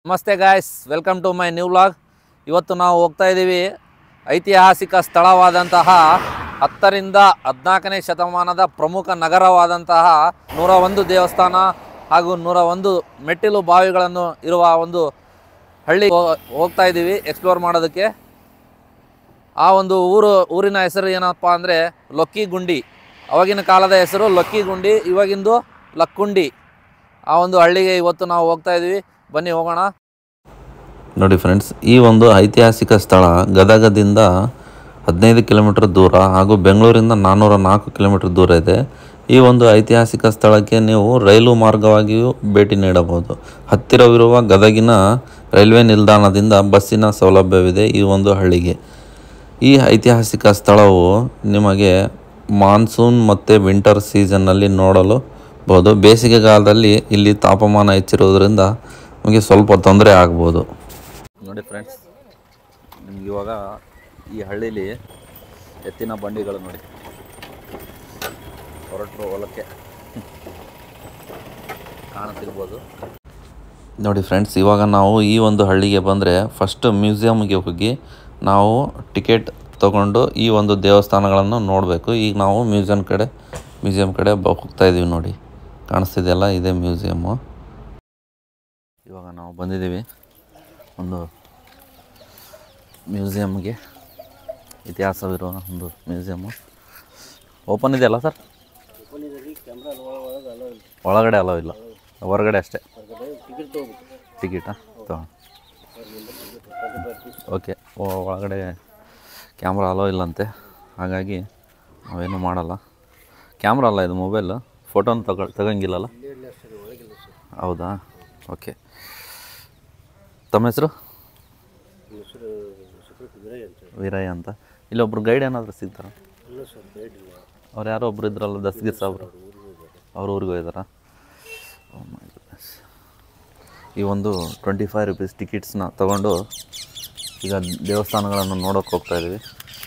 ನಮಸ್ತೆ guys welcome to my new vlog ಇವತ್ತು ನಾವು ಹೋಗ್ತಾ ಇದ್ದೀವಿ ಐತಿಹಾಸಿಕ ಸ್ಥಳವಾದಂತಹ ಹತ್ತರಿಂದ ಹದಿನಾಲ್ಕನೇ ಶತಮಾನದ ಪ್ರಮುಖ ನಗರವಾದಂತಹ ನೂರ ಒಂದು ದೇವಸ್ಥಾನ ಹಾಗೂ ನೂರ ಒಂದು ಮೆಟ್ಟಿಲು ಬಾವಿಗಳನ್ನು ಇರುವ ಒಂದು ಹಳ್ಳಿ ಹೋ- ಹೋಗ್ತಾ ಇದ್ದೀವಿ ಎಕ್ಸ್ಪ್ಲೋರ್ ಮಾಡೋದಕ್ಕೆ ಆ ಒಂದು ಊರು ಊರಿನ ಹೆಸರು ಏನಪ್ಪ ಅಂದರೆ ಲೊಕ್ಕಿಗುಂಡಿ ಅವಾಗಿನ ಕಾಲದ ಹೆಸರು ಲೊಕ್ಕಿಗುಂಡಿ ಇವಾಗಿಂದು ಲಕ್ಕುಂಡಿ ಆ ಒಂದು ಹಳ್ಳಿಗೆ ಇವತ್ತು ನಾವು ಹೋಗ್ತಾ ಇದ್ದೀವಿ ಬನ್ನಿ ಹೋಗೋಣ ನೋಡಿ ಫ್ರೆಂಡ್ಸ್ ಈ ಒಂದು ಐತಿಹಾಸಿಕ ಸ್ಥಳ ಗದಗದಿಂದ ಹದಿನೈದು ಕಿಲೋಮೀಟರ್ ದೂರ ಹಾಗೂ ಬೆಂಗಳೂರಿಂದ ನಾನ್ನೂರ ನಾಲ್ಕು ಕಿಲೋಮೀಟರ್ ದೂರ ಇದೆ ಈ ಒಂದು ಐತಿಹಾಸಿಕ ಸ್ಥಳಕ್ಕೆ ನೀವು ರೈಲು ಮಾರ್ಗವಾಗಿಯೂ ಭೇಟಿ ನೀಡಬಹುದು ಹತ್ತಿರವಿರುವ ಗದಗಿನ ರೈಲ್ವೆ ನಿಲ್ದಾಣದಿಂದ ಬಸ್ಸಿನ ಸೌಲಭ್ಯವಿದೆ ಈ ಒಂದು ಹಳ್ಳಿಗೆ ಈ ಐತಿಹಾಸಿಕ ಸ್ಥಳವು ನಿಮಗೆ ಮಾನ್ಸೂನ್ ಮತ್ತು ವಿಂಟರ್ ಸೀಸನ್ನಲ್ಲಿ ನೋಡಲು ಬಹುದು ಬೇಸಿಗೆಗಾಲದಲ್ಲಿ ಇಲ್ಲಿ ತಾಪಮಾನ ಹೆಚ್ಚಿರುವುದರಿಂದ ನಿಮಗೆ ಸ್ವಲ್ಪ ತೊಂದರೆ ಆಗ್ಬೋದು ನೋಡಿ ಫ್ರೆಂಡ್ಸ್ ನಿಮ್ಗೆ ಇವಾಗ ಈ ಹಳ್ಳೀಲಿ ಎತ್ತಿನ ಬಂಡಿಗಳು ನೋಡಿ ಹೊರಟರು ಹೊಲಕ್ಕೆ ಕಾಣುತ್ತಿರ್ಬೋದು ನೋಡಿ ಫ್ರೆಂಡ್ಸ್ ಇವಾಗ ನಾವು ಈ ಒಂದು ಹಳ್ಳಿಗೆ ಬಂದರೆ ಫಸ್ಟ್ ಮ್ಯೂಸಿಯಮ್ಗೆ ಹೋಗಿ ನಾವು ಟಿಕೆಟ್ ತಗೊಂಡು ಈ ಒಂದು ದೇವಸ್ಥಾನಗಳನ್ನು ನೋಡಬೇಕು ಈಗ ನಾವು ಮ್ಯೂಸಿಯಂ ಕಡೆ ಮ್ಯೂಸಿಯಂ ಕಡೆ ಬ ಹೋಗ್ತಾ ಇದ್ದೀವಿ ನೋಡಿ ಕಾಣಿಸ್ತಿದೆಯಲ್ಲ ಇದೇ ಮ್ಯೂಸಿಯಮ್ಮು ಇವಾಗ ನಾವು ಬಂದಿದ್ದೀವಿ ಒಂದು ಮ್ಯೂಸಿಯಮ್ಗೆ ಇತಿಹಾಸವಿರುವ ಒಂದು ಮ್ಯೂಸಿಯಮ್ಮು ಓಪನ್ ಇದೆಯಲ್ಲ ಸರ್ ಒಳಗಡೆ ಅಲೋ ಇಲ್ಲ ಹೊರಗಡೆ ಅಷ್ಟೇ ಟಿಕೆಟಾ ತಗೋ ಓಕೆ ಒಳಗಡೆ ಕ್ಯಾಮ್ರಾ ಅಲೋ ಇಲ್ಲಂತೆ ಹಾಗಾಗಿ ನಾವೇನು ಮಾಡಲ್ಲ ಕ್ಯಾಮ್ರಾ ಅಲ್ಲ ಇದು ಮೊಬೈಲ್ ಫೋಟೋನ ತಗೊ ತಗಂಗಿಲ್ಲಲ್ಲ ಹೌದಾ ಓಕೆ ತಮ್ಮ ಹೆಸರು ವೀರಯ್ಯ ಅಂತ ಇಲ್ಲೊಬ್ರು ಗೈಡ್ ಏನಾದರೂ ಸಿಗ್ತಾರ ಅವ್ರು ಯಾರೋ ಒಬ್ರು ಇದ್ರಲ್ಲ ದಸ್ಗೀರ್ ಸಾಬ್ರು ಅವ್ರ ಊರಿಗೆ ಹೋಗಿದಾರಾ Oh my goodness. ಈ ಒಂದು ಟ್ವೆಂಟಿ ಫೈವ್ ರುಪೀಸ್ ಟಿಕೆಟ್ಸ್ನ ತಗೊಂಡು ಈಗ ದೇವಸ್ಥಾನಗಳನ್ನು ನೋಡೋಕೆ ಹೋಗ್ತಾ ಇದ್ದೀವಿ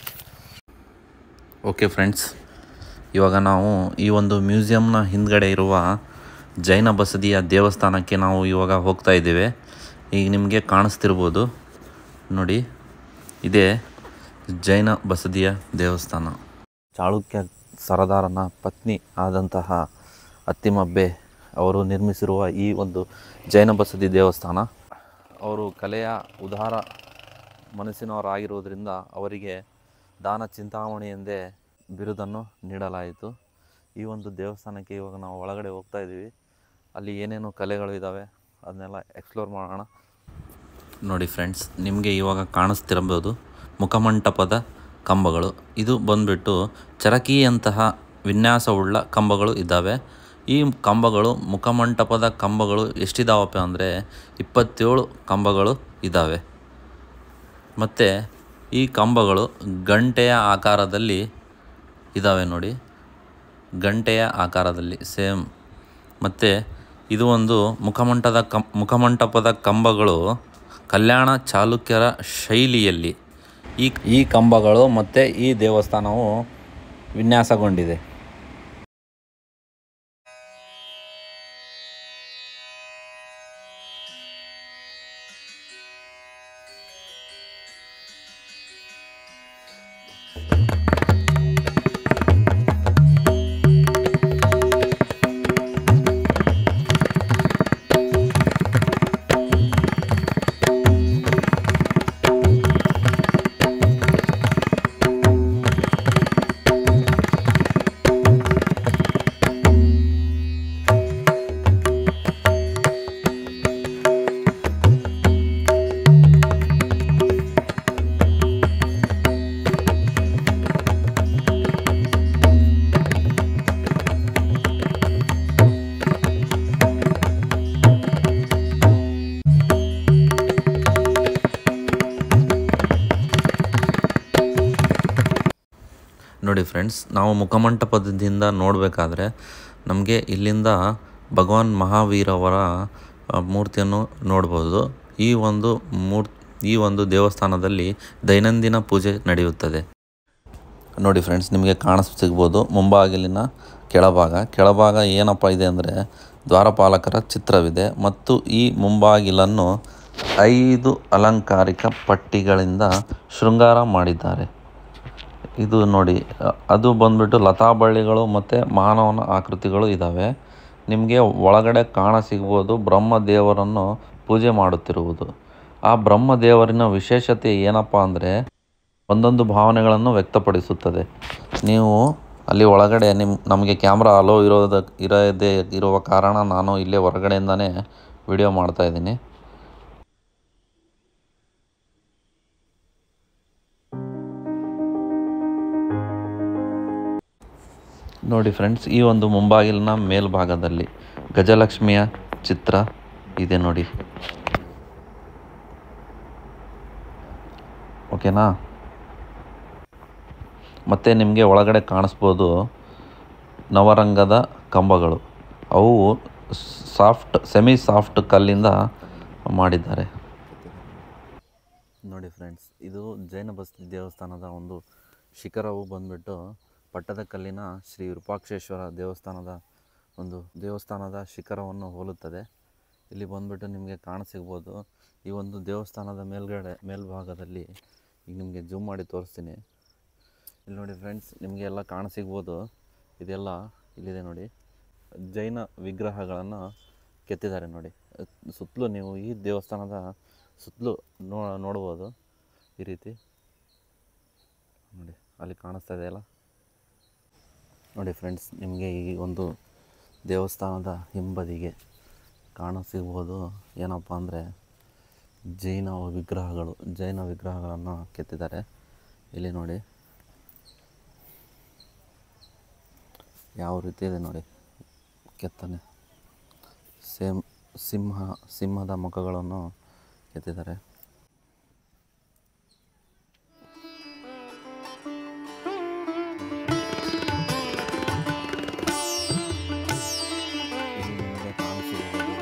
ಓಕೆ ಫ್ರೆಂಡ್ಸ್ ಇವಾಗ ನಾವು ಈ ಒಂದು ಮ್ಯೂಸಿಯಂನ ಹಿಂದ್ಗಡೆ ಇರುವ ಜೈನ ಬಸದಿಯ ದೇವಸ್ಥಾನಕ್ಕೆ ನಾವು ಇವಾಗ ಹೋಗ್ತಾ ಇದ್ದೇವೆ ಈಗ ನಿಮಗೆ ಕಾಣಿಸ್ತಿರ್ಬೋದು ನೋಡಿ ಇದೇ ಜೈನ ಬಸದಿಯ ದೇವಸ್ಥಾನ ಚಾಳುಕ್ಯ ಸರದಾರನ ಪತ್ನಿ ಆದಂತಹ ಅತ್ತಿಮಬ್ಬೆ ಅವರು ನಿರ್ಮಿಸಿರುವ ಈ ಒಂದು ಜೈನ ಬಸದಿ ದೇವಸ್ಥಾನ ಅವರು ಕಲೆಯ ಉದಾರ ಮನಸ್ಸಿನವರಾಗಿರುವುದರಿಂದ ಅವರಿಗೆ ದಾನ ಚಿಂತಾಮಣಿ ಎಂದೇ ಬಿರುದನ್ನು ನೀಡಲಾಯಿತು ಈ ಒಂದು ದೇವಸ್ಥಾನಕ್ಕೆ ಇವಾಗ ನಾವು ಒಳಗಡೆ ಹೋಗ್ತಾ ಇದ್ದೀವಿ ಅಲ್ಲಿ ಏನೇನು ಕಲೆಗಳು ಇದ್ದಾವೆ ಅದನ್ನೆಲ್ಲ ಎಕ್ಸ್ಪ್ಲೋರ್ ಮಾಡೋಣ ನೋಡಿ ಫ್ರೆಂಡ್ಸ್ ನಿಮಗೆ ಇವಾಗ ಕಾಣಿಸ್ತಿರಬಹುದು ಮುಖಮಂಟಪದ ಕಂಬಗಳು ಇದು ಬಂದ್ಬಿಟ್ಟು ಚರಕಿಯಂತಹ ವಿನ್ಯಾಸವುಳ್ಳ ಕಂಬಗಳು ಇದ್ದಾವೆ ಈ ಕಂಬಗಳು ಮುಖಮಂಟಪದ ಕಂಬಗಳು ಎಷ್ಟಿದಾವಪ್ಪ ಅಂದರೆ ಇಪ್ಪತ್ತೇಳು ಕಂಬಗಳು ಇದ್ದಾವೆ ಮತ್ತು ಈ ಕಂಬಗಳು ಗಂಟೆಯ ಆಕಾರದಲ್ಲಿ ಇದ್ದಾವೆ ನೋಡಿ ಗಂಟೆಯ ಆಕಾರದಲ್ಲಿ ಸೇಮ್ ಮತ್ತು ಇದು ಒಂದು ಮುಖಮಂಟದ ಕಂ ಮುಖಮಂಟಪದ ಕಂಬಗಳು ಕಲ್ಯಾಣ ಚಾಲುಕ್ಯರ ಶೈಲಿಯಲ್ಲಿ ಈ ಈ ಕಂಬಗಳು ಮತ್ತು ಈ ದೇವಸ್ಥಾನವು ವಿನ್ಯಾಸಗೊಂಡಿದೆ ನೋಡಿ ಫ್ರೆಂಡ್ಸ್ ನಾವು ಮುಖಮಂಟಪದಿಂದ ನೋಡಬೇಕಾದ್ರೆ ನಮಗೆ ಇಲ್ಲಿಂದ ಭಗವಾನ್ ಮಹಾವೀರವರ ಆ, ಮೂರ್ತಿಯನ್ನು ನೋಡ್ಬೋದು ಈ ಒಂದು ಮೂರ್ ಈ ಒಂದು ದೇವಸ್ಥಾನದಲ್ಲಿ ದೈನಂದಿನ ಪೂಜೆ ನಡೆಯುತ್ತದೆ ನೋಡಿ ಫ್ರೆಂಡ್ಸ್ ನಿಮಗೆ ಕಾಣಿಸ್ ಸಿಗ್ಬೋದು ಮುಂಬಾಗಿಲಿನ ಕೆಳಭಾಗ ಕೆಳಭಾಗ ಏನಪ್ಪ ಇದೆ ಅಂದರೆ ದ್ವಾರಪಾಲಕರ ಚಿತ್ರವಿದೆ ಮತ್ತು ಈ ಮುಂಬಾಗಿಲನ್ನು ಐದು ಅಲಂಕಾರಿಕ ಪಟ್ಟಿಗಳಿಂದ ಶೃಂಗಾರ ಮಾಡಿದ್ದಾರೆ ಇದು ನೋಡಿ ಅ- ಅದು ಬಂದ್ಬಿಟ್ಟು ಲತಾ ಬಳ್ಳಿಗಳು ಮತ್ತು ಮಾನವನ ಆಕೃತಿಗಳು ಇದ್ದಾವೆ ನಿಮಗೆ ಒಳಗಡೆ ಕಾಣ ಸಿಗ್ಬೋದು ಬ್ರಹ್ಮದೇವರನ್ನು ಪೂಜೆ ಮಾಡುತ್ತಿರುವುದು ಆ ಬ್ರಹ್ಮದೇವರಿನ ವಿಶೇಷತೆ ಏನಪ್ಪ ಅಂದರೆ ಒಂದೊಂದು ಭಾವನೆಗಳನ್ನು ವ್ಯಕ್ತಪಡಿಸುತ್ತದೆ ನೀವು ಅಲ್ಲಿ ಒಳಗಡೆ ನಿಮ್ಮ ನಮಗೆ ಕ್ಯಾಮ್ರಾ ಅಲೋ ಇರೋದ ಇರದೇ ಇರುವ ಕಾರಣ ನಾನು ಇಲ್ಲೇ ಹೊರಗಡೆಯಿಂದನೇ ವಿಡಿಯೋ ಮಾಡ್ತಾ ಇದ್ದೀನಿ ನೋಡಿ ಫ್ರೆಂಡ್ಸ್ ಈ ಒಂದು ಮುಂಬಾಗಿಲಿನ ಮೇಲ್ಭಾಗದಲ್ಲಿ ಗಜಲಕ್ಷ್ಮಿಯ ಚಿತ್ರ ಇದೆ ನೋಡಿ ಓಕೆನಾ ಮತ್ತು ನಿಮಗೆ ಒಳಗಡೆ ಕಾಣಿಸ್ಬೋದು ನವರಂಗದ ಕಂಬಗಳು ಅವು ಸಾಫ್ಟ್ ಸೆಮಿ ಸಾಫ್ಟ್ ಕಲ್ಲಿಂದ ಮಾಡಿದ್ದಾರೆ ನೋಡಿ ಫ್ರೆಂಡ್ಸ್ ಇದು ಜೈನ ಬಸ್ತಿ ದೇವಸ್ಥಾನದ ಒಂದು ಶಿಖರವು ಬಂದ್ಬಿಟ್ಟು ಪಟ್ಟದಕಲ್ಲಿನ ಶ್ರೀ ವಿರೂಪಾಕ್ಷೇಶ್ವರ ದೇವಸ್ಥಾನದ ಒಂದು ದೇವಸ್ಥಾನದ ಶಿಖರವನ್ನು ಹೋಲುತ್ತದೆ ಇಲ್ಲಿ ಬಂದ್ಬಿಟ್ಟು ನಿಮಗೆ ಕಾಣಸಿಗ್ಬೋದು ಈ ಒಂದು ದೇವಸ್ಥಾನದ ಮೇಲ್ಗಡೆ ಮೇಲ್ಭಾಗದಲ್ಲಿ ಈಗ ನಿಮಗೆ ಜೂಮ್ ಮಾಡಿ ತೋರಿಸ್ತೀನಿ ಇಲ್ಲಿ ನೋಡಿ ಫ್ರೆಂಡ್ಸ್ ನಿಮಗೆ ಎಲ್ಲ ಕಾಣಸಿಗ್ಬೋದು ಇದೆಲ್ಲ ಇಲ್ಲಿದೆ ನೋಡಿ ಜೈನ ವಿಗ್ರಹಗಳನ್ನು ಕೆತ್ತಿದ್ದಾರೆ ನೋಡಿ ಸುತ್ತಲೂ ನೀವು ಈ ದೇವಸ್ಥಾನದ ಸುತ್ತಲೂ ನೋ ನೋಡ್ಬೋದು ಈ ರೀತಿ ನೋಡಿ ಅಲ್ಲಿ ಕಾಣಿಸ್ತಾ ಇದೆಯಲ್ಲ ನೋಡಿ ಫ್ರೆಂಡ್ಸ್ ನಿಮಗೆ ಈ ಒಂದು ದೇವಸ್ಥಾನದ ಹಿಂಬದಿಗೆ ಕಾಣಸಿಗ್ಬೋದು ಏನಪ್ಪ ಅಂದರೆ ಜೈನ ವಿಗ್ರಹಗಳು ಜೈನ ವಿಗ್ರಹಗಳನ್ನು ಕೆತ್ತಿದ್ದಾರೆ ಇಲ್ಲಿ ನೋಡಿ ಯಾವ ರೀತಿ ಇದೆ ನೋಡಿ ಕೆತ್ತನೆ ಸೇಮ್ ಸಿಂಹ ಸಿಂಹದ ಮುಖಗಳನ್ನು ಕೆತ್ತಿದ್ದಾರೆ ಇಲ್ಲಿ ನಿಮಗೆ ಕಾಣಿಸಿರ್ಬೋದು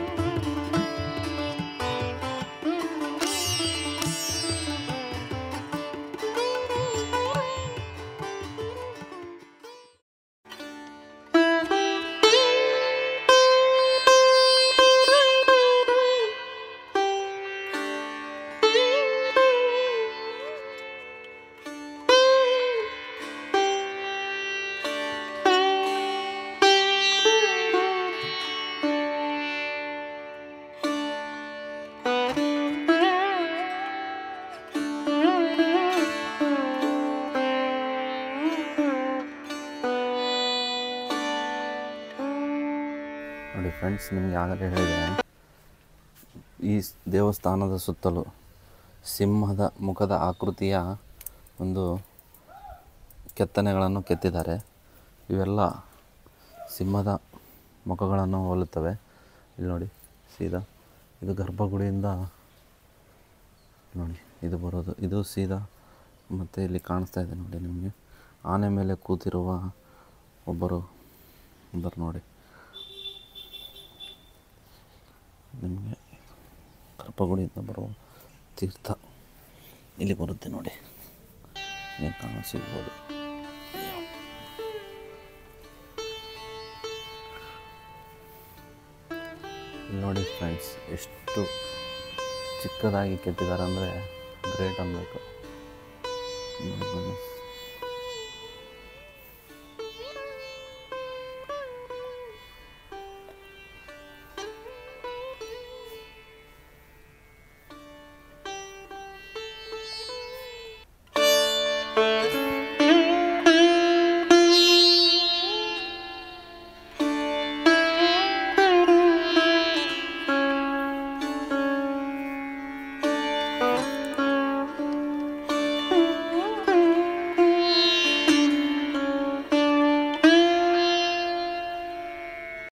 ನೋಡಿ ಫ್ರೆಂಡ್ಸ್ ನಿಮಗೆ ಆಗಲೇ ಹೇಳಿದೆ ಈ ಸ್- ದೇವಸ್ಥಾನದ ಸುತ್ತಲೂ ಸಿಂಹದ ಮುಖದ ಆಕೃತಿಯ ಒಂದು ಕೆತ್ತನೆಗಳನ್ನು ಕೆತ್ತಿದ್ದಾರೆ ಇವೆಲ್ಲ ಸಿಂಹದ ಮುಖಗಳನ್ನು ಹೋಲುತ್ತವೆ ಇಲ್ಲಿ ನೋಡಿ ಸೀದಾ ಇದು ಗರ್ಭಗುಡಿಯಿಂದ ನೋಡಿ ಇದು ಬರೋದು ಇದು ಸೀದಾ ಮತ್ತು ಇಲ್ಲಿ ಕಾಣಿಸ್ತಾ ಇದೆ ನೋಡಿ ನಿಮಗೆ ಆನೆ ಮೇಲೆ ಕೂತಿರುವ ಒಬ್ಬರು ಇದ್ದಾರೆ ನೋಡಿ ನಿಮಗೆ ಗರ್ಭಗುಡಿಯಿಂದ ಬರುವ ತೀರ್ಥ ಇಲ್ಲಿ ಬರುತ್ತೆ ನೋಡಿ ನೀವು ಕಾಣ ಸಿಗ್ಬೋದು ಇಲ್ಲಿ ನೋಡಿ ಫ್ರೆಂಡ್ಸ್ ಎಷ್ಟು ಚಿಕ್ಕದಾಗಿ ಕೆತ್ತಿದ್ದಾರೆ ಅಂದರೆ ಗ್ರೇಟ್ ಅನ್ನಬೇಕು